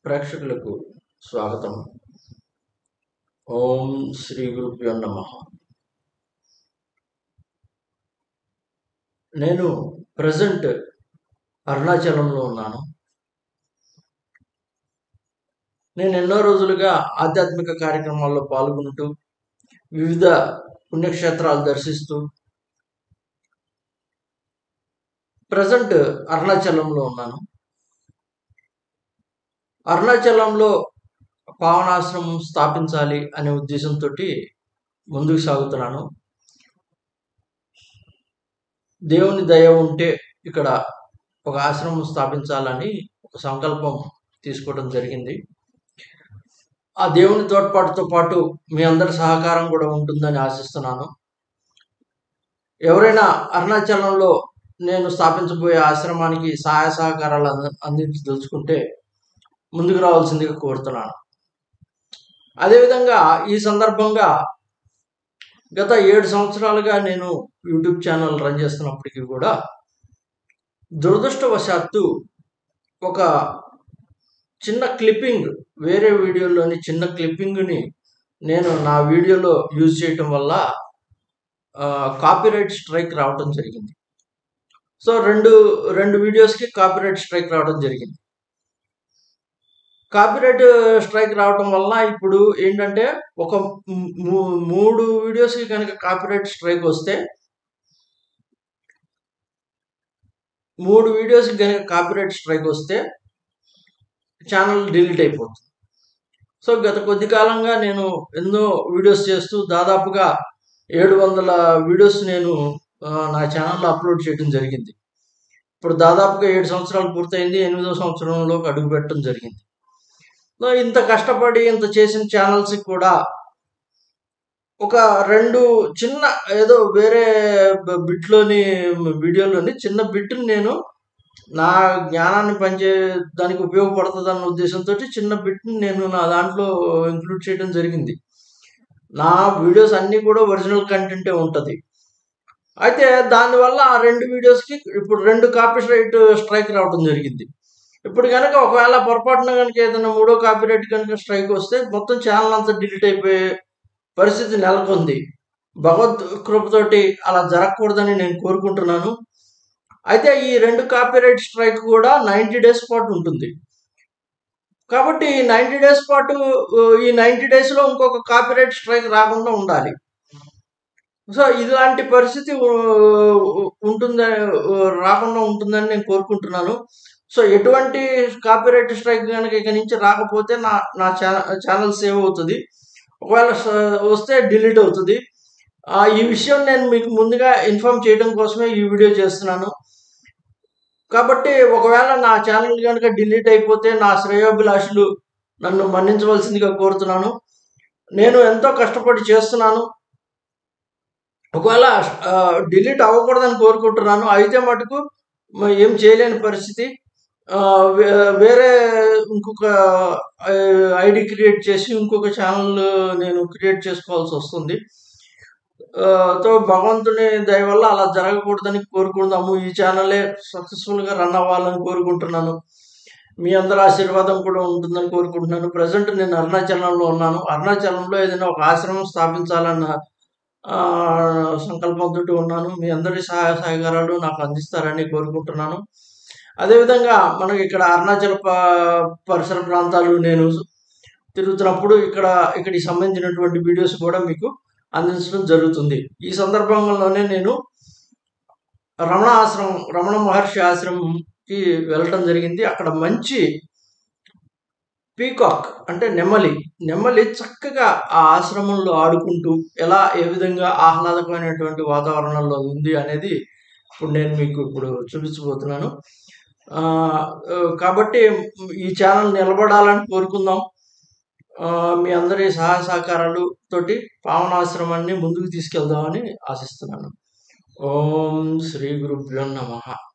ప్రేక్షకులకు స్వాగతం ఓం శ్రీ గురుభ్యో నమ నేను ప్రజెంట్ అరుణాచలంలో ఉన్నాను నేను ఎన్నో రోజులుగా ఆధ్యాత్మిక కార్యక్రమాల్లో పాల్గొంటూ వివిధ పుణ్యక్షేత్రాలు దర్శిస్తూ ప్రజెంట్ అరుణాచలంలో ఉన్నాను అరుణాచలంలో పావనాశ్రమం స్థాపించాలి అనే ఉద్దేశంతో ముందుకు సాగుతున్నాను దేవుని దయ ఉంటే ఇక్కడ ఒక ఆశ్రమం స్థాపించాలని ఒక సంకల్పం తీసుకోవడం జరిగింది ఆ దేవుని తోడ్పాటుతో పాటు మీ అందరి సహకారం కూడా ఉంటుందని ఆశిస్తున్నాను ఎవరైనా అరుణాచలంలో నేను స్థాపించబోయే ఆశ్రమానికి సహాయ సహకారాలు అంద అందించదలుచుకుంటే ముందుకు రావాల్సిందిగా కోరుతున్నాను అదేవిధంగా ఈ సందర్భంగా గత ఏడు సంవత్సరాలుగా నేను యూట్యూబ్ ఛానల్ రన్ చేస్తున్నప్పటికీ కూడా దురదృష్టవశాత్తు ఒక చిన్న క్లిప్పింగ్ వేరే వీడియోలోని చిన్న క్లిప్పింగ్ని నేను నా వీడియోలో యూజ్ చేయటం వల్ల కాపీరైట్ స్ట్రైక్ రావడం జరిగింది సో రెండు రెండు వీడియోస్కి కాపీరైట్ స్ట్రైక్ రావడం జరిగింది కాపీరైట్ స్ట్రైక్ రావడం వల్ల ఇప్పుడు ఏంటంటే ఒక మూ- మూడు వీడియోస్కి కనుక కాపీరైట్ స్ట్రైక్ వస్తే మూడు వీడియోస్కి కనుక కాపీరైట్ స్ట్రైక్ వస్తే ఛానల్ డిలీట్ అయిపోతుంది సో గత కొద్ది కాలంగా నేను ఎన్నో వీడియోస్ చేస్తూ దాదాపుగా ఏడు వందల వీడియోస్ నేను ఆ, నా ఛానల్లో అప్లోడ్ చేయడం జరిగింది ఇప్పుడు దాదాపుగా ఏడు సంవత్సరాలు పూర్తయింది ఎనిమిదో సంవత్సరంలోకి అడుగు పెట్టడం జరిగింది సో ఇంత కష్టపడి ఇంత చేసిన ఛానల్స్కి కూడా ఒక రెండు చిన్న ఏదో వేరే బ- బిట్లోని వీడియోలోని చిన్న బిట్ని నేను నా జ్ఞానాన్ని పనిచే దానికి ఉపయోగపడుతుంది అన్న ఉద్దేశంతో చిన్న బిట్ని నేను నా దాంట్లో ఇంక్లూడ్ చేయడం జరిగింది నా వీడియోస్ అన్నీ కూడా ఒరిజినల్ కంటెంటే ఉంటుంది అయితే దానివల్ల ఆ రెండు వీడియోస్కి ఇప్పుడు రెండు కాపీ రైట్ స్ట్రైక్ రావడం జరిగింది ఇప్పుడు కనుక ఒకవేళ పొరపాటున కనుక ఏదైనా మూడో కాపీ రైట్ కనుక స్ట్రైక్ వస్తే మొత్తం ఛానల్ అంతా డిలీట్ అయిపోయే పరిస్థితి నెలకొంది భగవద్ కృపతోటి అలా జరగకూడదని నేను కోరుకుంటున్నాను అయితే ఈ రెండు కాపీరైట్ స్ట్రైక్ కూడా నైంటీ డేస్ పాటు ఉంటుంది కాబట్టి నైంటీ డేస్ పాటు ఆ, ఈ నైంటీ డేస్లో ఇంకొక కాపీరైట్ స్ట్రైక్ రాకుండా ఉండాలి సో ఇలాంటి పరిస్థితి ఆ, ఉంటుందని ఆ, రాకుండా ఉంటుందని నేను కోరుకుంటున్నాను సో ఎటువంటి కాపీరైట్ స్ట్రైక్ కనుక ఇక నుంచి రాకపోతే నా నా ఛానల్ సేవ్ అవుతుంది ఒకవేళ స- వస్తే డిలీట్ అవుతుంది ఆ, ఈ విషయం నేను మీకు ముందుగా ఇన్ఫార్మ్ చేయడం కోసమే ఈ వీడియో చేస్తున్నాను కాబట్టి ఒకవేళ నా ఛానల్ కనుక డిలీట్ అయిపోతే నా శ్రేయోభిలాషులు నన్ను మన్నించవలసిందిగా కోరుతున్నాను నేను ఎంతో కష్టపడి చేస్తున్నాను ఒకవేళ డిలీట్ అవ్వకూడదని కోరుకుంటున్నాను అయితే మటుకు మ- ఏం చేయలేని పరిస్థితి ఆ, వే- వేరే ఇంకొక ఐడి క్రియేట్ చేసి ఇంకొక ఛానల్ నేను క్రియేట్ చేసుకోవాల్సి వస్తుంది ఆ, తో భగవంతుని దయ వల్ల అలా జరగకూడదని కోరుకుందాము ఈ ఛానలే సక్సెస్ఫుల్గా రన్ అవ్వాలని కోరుకుంటున్నాను మీ అందరి ఆశీర్వాదం కూడా ఉంటుందని కోరుకుంటున్నాను ప్రజెంట్ నేను అరుణాచలంలో ఉన్నాను అరుణాచలంలో ఏదైనా ఒక ఆశ్రమం స్థాపించాలన్న ఆ, సంకల్పంతో ఉన్నాను మీ అందరి సహాయ సహకారాలు నాకు అందిస్తారని కోరుకుంటున్నాను అదేవిధంగా మనకి ఇక్కడ అరుణాచల్ ప- పరిసర ప్రాంతాలు నేను తిరుగుతున్నప్పుడు ఇక్కడ ఇక్కడికి సంబంధించినటువంటి వీడియోస్ కూడా మీకు అందించడం జరుగుతుంది ఈ సందర్భంలోనే నేను రమణ ఆశ్రమం రమణ మహర్షి ఆశ్రమంకి వెళ్ళడం జరిగింది అక్కడ మంచి పీకాక్ అంటే నెమలి నెమలి చక్కగా ఆ ఆశ్రమంలో ఆడుకుంటూ ఎలా ఏ విధంగా ఆహ్లాదకరమైనటువంటి వాతావరణంలో ఉంది అనేది ఇప్పుడు నేను మీకు ఇప్పుడు చూపించబోతున్నాను ఆ, ఆ, కాబట్టి ఈ ఛానల్ నిలబడాలని కోరుకుందాం ఆ, మీ అందరి సహాయ సహకారాలు తోటి పావనాశ్రమాన్ని ముందుకు తీసుకెళ్దామని ఆశిస్తున్నాను ఓం శ్రీ గురుభ్యో నమః